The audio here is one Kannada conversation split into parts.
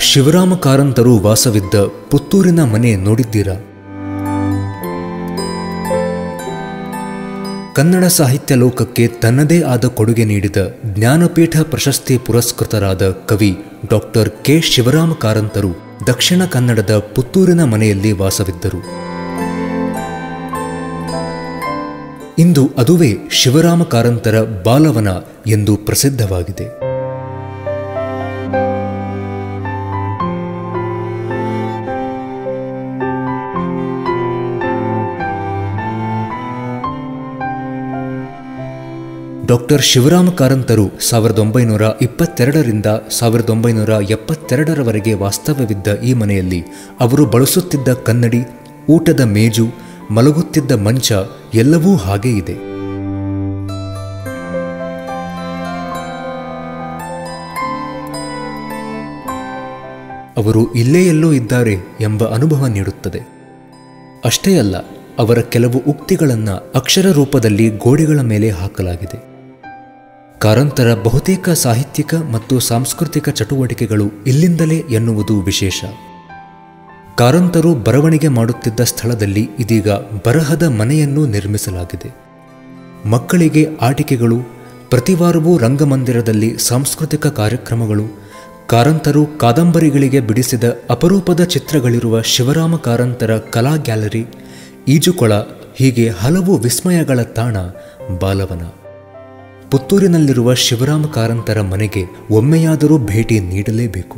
ಶಿವರಾಮ ಕಾರಂತರು ವಾಸವಿದ್ದ ಪುತ್ತೂರಿನ ಮನೆ ನೋಡಿದ್ದೀರಾ ಕನ್ನಡ ಸಾಹಿತ್ಯ ಲೋಕಕ್ಕೆ ತನ್ನದೇ ಆದ ಕೊಡುಗೆ ನೀಡಿದ ಜ್ಞಾನಪೀಠ ಪ್ರಶಸ್ತಿ ಪುರಸ್ಕೃತರಾದ ಕವಿ ಡಾಕ್ಟರ್ ಕೆ ಶಿವರಾಮ ಕಾರಂತರು ದಕ್ಷಿಣ ಕನ್ನಡದ ಪುತ್ತೂರಿನ ಮನೆಯಲ್ಲಿ ವಾಸವಿದ್ದರು ಇಂದು ಅದುವೇ ಶಿವರಾಮ ಕಾರಂತರ ಬಾಲವನ ಎಂದು ಪ್ರಸಿದ್ಧವಾಗಿದೆ ಡಾಕ್ಟರ್ ಶಿವರಾಮ ಕಾರಂತರು ಸಾವಿರದ ಒಂಬೈನೂರ ಇಪ್ಪತ್ತೆರಡರಿಂದ ಸಾವಿರದ ಒಂಬೈನೂರ ಎಪ್ಪತ್ತೆರಡರವರೆಗೆ ವಾಸ್ತವ್ಯವಿದ್ದ ಈ ಮನೆಯಲ್ಲಿ ಅವರು ಬಳಸುತ್ತಿದ್ದ ಕನ್ನಡಿ ಊಟದ ಮೇಜು ಮಲಗುತ್ತಿದ್ದ ಮಂಚ ಎಲ್ಲವೂ ಹಾಗೇ ಇದೆ ಅವರು ಇಲ್ಲೇ ಎಲ್ಲೋ ಇದ್ದಾರೆ ಎಂಬ ಅನುಭವ ನೀಡುತ್ತದೆ ಅಷ್ಟೇ ಅಲ್ಲ ಅವರ ಕೆಲವು ಉಕ್ತಿಗಳನ್ನು ಅಕ್ಷರ ರೂಪದಲ್ಲಿ ಗೋಡೆಗಳ ಮೇಲೆ ಹಾಕಲಾಗಿದೆ ಕಾರಂತರ ಬಹುತೇಕ ಸಾಹಿತ್ಯಿಕ ಮತ್ತು ಸಾಂಸ್ಕೃತಿಕ ಚಟುವಟಿಕೆಗಳು ಇಲ್ಲಿಂದಲೇ ಎನ್ನುವುದು ವಿಶೇಷ ಕಾರಂತರು ಬರವಣಿಗೆ ಮಾಡುತ್ತಿದ್ದ ಸ್ಥಳದಲ್ಲಿ ಇದೀಗ ಬರಹದ ಮನೆಯನ್ನು ನಿರ್ಮಿಸಲಾಗಿದೆ ಮಕ್ಕಳಿಗೆ ಆಟಿಕೆಗಳು ಪ್ರತಿವಾರವೂ ರಂಗಮಂದಿರದಲ್ಲಿ ಸಾಂಸ್ಕೃತಿಕ ಕಾರ್ಯಕ್ರಮಗಳು ಕಾರಂತರು ಕಾದಂಬರಿಗಳಿಗೆ ಬಿಡಿಸಿದ ಅಪರೂಪದ ಚಿತ್ರಗಳಿರುವ ಶಿವರಾಮ ಕಾರಂತರ ಕಲಾ ಗ್ಯಾಲರಿ ಈಜುಕೊಳ ಹೀಗೆ ಹಲವು ವಿಸ್ಮಯಗಳ ತಾಣ ಬಾಲವನ ಪುತ್ತೂರಿನಲ್ಲಿರುವ ಶಿವರಾಮ ಕಾರಂತರ ಮನೆಗೆ ಒಮ್ಮೆಯಾದರೂ ಭೇಟಿ ನೀಡಲೇಬೇಕು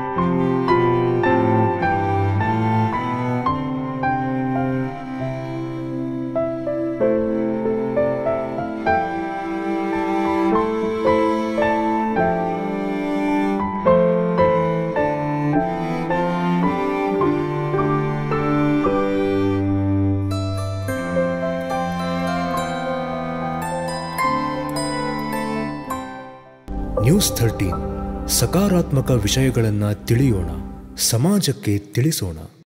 ನ್ಯೂಸ್ ಥರ್ಟೀನ್ ಸಕಾರಾತ್ಮಕ ವಿಷಯಗಳನ್ನು ತಿಳಿಯೋಣ ಸಮಾಜಕ್ಕೆ ತಿಳಿಸೋಣ